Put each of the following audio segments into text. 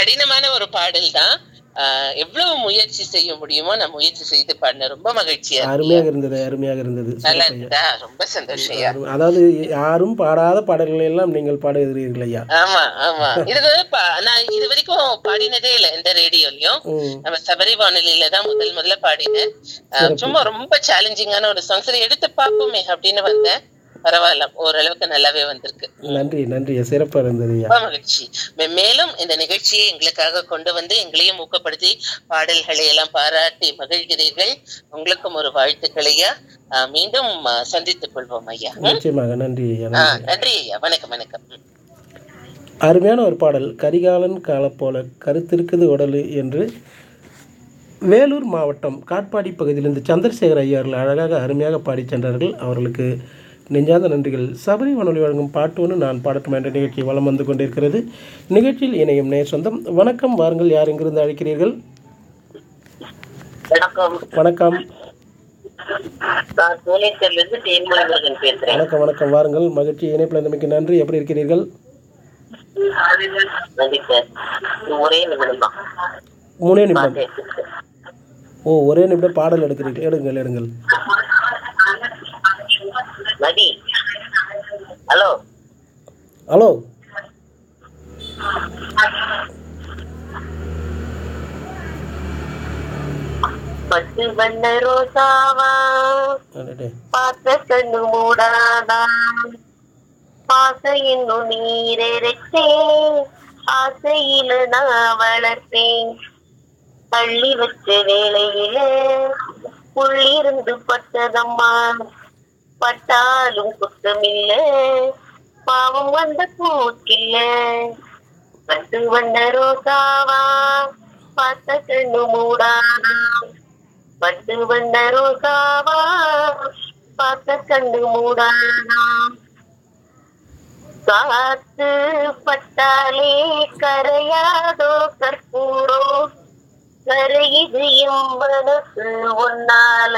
கடினமான ஒரு பாடல் தான் ஆஹ் எவ்வளவு முயற்சி செய்ய முடியுமோ நான் முயற்சி செய்து பாடினேன் ரொம்ப மகிழ்ச்சியா இருக்கு. அருமையாக இருந்தது அருமையாக இருந்தது நல்லா சிறப்பு ஐயா. இருக்குதா ரொம்ப சந்தோஷம் ஐயா அரு- அதாவது யாரும் பாடாத பாடல்களை எல்லாம் நீங்கள் பாடுகிறீர்கள் ஐயா ஆமா ஆமா இது வந்து பா- நான் இது வரைக்கும் பாடினதே இல்லை எந்த ரேடியோலயும் ம் நம்ம சபரி வானொலியில தான் முதல் முதல்ல பாடினேன் ஆஹ் சும்மா ரொம்ப சேலஞ்சிங்கான ஒரு சாங் சரி எடுத்து பார்ப்போமே அப்படின்னு வந்தேன் பரவாயில்ல ஓரளவுக்கு நல்லாவே வந்திருக்கு நன்றி நன்றி சிறப்பாக இருந்தது ஐயா ரொம்ப மகிழ்ச்சி மே- மேலும் இந்த நிகழ்ச்சியை எங்களுக்காக கொண்டு வந்து எங்களையும் ஊக்கப்படுத்தி பாடல்களை எல்லாம் பாராட்டி மகிழ்கிறீர்கள் உங்களுக்கும் ஒரு வாழ்த்துக்களையா ஆஹ் மீண்டும் ஆஹ் சந்தித்துக் கொள்வோம் ஐயா ம்? நிச்சயமாக நன்றி ஐயா ஆஹ் நன்றி நன்றி ஐயா வணக்கம் வணக்கம் ம். அருமையான ஒரு பாடல் கரிகாலன் காலப்போல கருத்திருக்குது உடலு என்று வேலூர் மாவட்டம் காட்பாடி பகுதியிலிருந்து சந்திரசேகர் ஐயா அவர்கள் அழகாக அருமையாக பாடிச் சென்றார்கள் அவர்களுக்கு நெஞ்சார்ந்த நன்றிகள் சபரி வானொலி வழங்கும் பாட்டு ஒன்று நான் பாடட்டும் என்ற நிகழ்ச்சி வலம் வந்து கொண்டிருக்கிறது நிகழ்ச்சியில் இணையும் நேர் சொந்தம் வணக்கம் வாருங்கள் யார் எங்கிருந்து அழைக்கிறீர்கள் வணக்கம் வணக்கம் நான் சோழேஸ்வரில இருந்து தேன்மொழிமுருகன் பேசுறேன் வணக்கம் வணக்கம் வாருங்கள் மகிழ்ச்சி இணைப்பில் இருந்தமைக்கு நன்றி எப்படி இருக்கிறீர்கள் நன்றி சார் இது ஒரே நிமிடம் தான் மூணே நிமிடம் ஓ ஒரே நிமிடம் பாடல் எடுக்கிறீர்கள் எடுங்கள் எடுங்கள் நதி ஹலோ ஹலோ பட்டு வண்ண ரோசாவா அடடே. பார்த்த கண்ணு மூடாதா பாச இன்னும் நீரிருச்சேன் ஆசையில நான் வளர்த்தேன் தள்ளி வச்ச வேளையில உள்ளிருந்து பட்டதம்மா பட்டாலும் குத்தமில்ல பாவம் வந்த பூக்கில்ல பட்டு வண்ண ரோசாவா பார்த்த கண்ணு மூடாதா பட்டு வண்ண ரோசாவா பார்த்த கண்ணு மூடாதா காத்து பட்டாலே கரையாதோ கற்பூரோ கரையுது என் மனசு ஒன்னால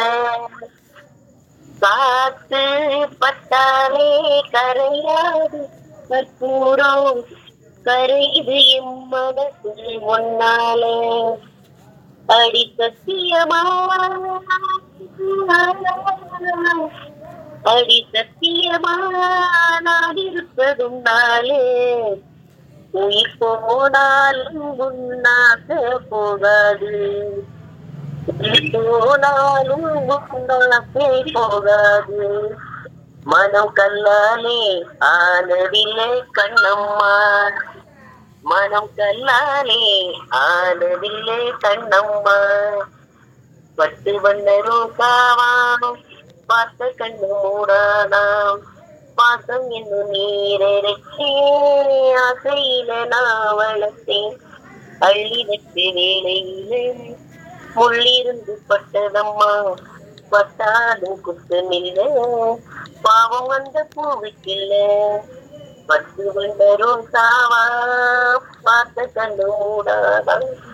காத்து பட்டாலே கரையாது கற்பூரோ கரையுது என் மனசு ஒன்னாலே அடி சத்தியமா அடி சத்தியமா நான் இருப்பதும் நாளே உயிர் போனாலும் உன்னாக போகாது உயிர் போனாலும் உன்னாக போகாது மனம் கல்லாலே ஆனதில்லை கண்ணம்மா மனம் கல்லாலே ஆனதில்லை கண்ணம்மா பட்டு வண்ண ரோசாவாம் பார்த்த கண்ணு மூடாதாம் பாசம் என்னும் நீரிறச்சே ஆசையில நான் வளர்த்தேன் அள்ளி வச்சு வேலையில முள்ளிருந்து பட்டதம்மா பட்டாலும் குத்தமில்ல பாவம் வந்த பூவுக்கில்ல பட்டு வந்த ரோசாவா பார்த்த கண்ணு மூடாதாம்